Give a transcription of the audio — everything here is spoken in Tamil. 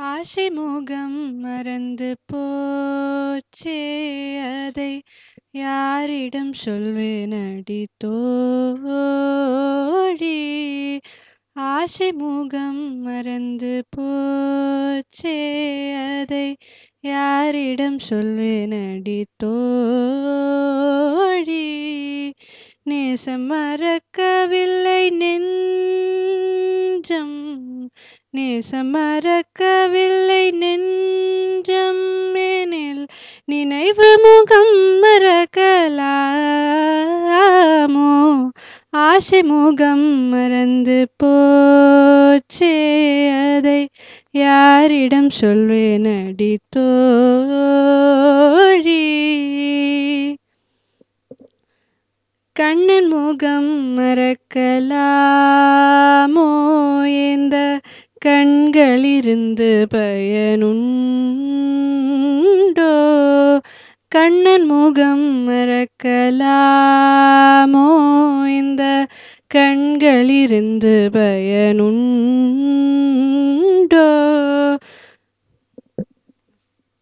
ஆசை முகம் மறந்து போச்சே அதை யாரிடம் சொல்வேனடி தோழி ஆசை முகம் மறந்து போச்சே அதை யாரிடம் சொல்வேனடி தோழி நேசம் மறக்கவில்லை நெஞ்சம் நேசம் மறக்கவில்லை நெஞ்சம் எனில் நினைவு முகம் மறக்கலாமோ ஆசை முகம் மறந்து போச்சே அதை யாரிடம் சொல்வேனடி தோழி கண்ணன் முகம் மறக்கலாமோ இந்த கண்களிருந்து பயனுண்டோ கண்ணன் முகம் மறக்கலாமோ இந்த கண்களிருந்து பயனுண்டோ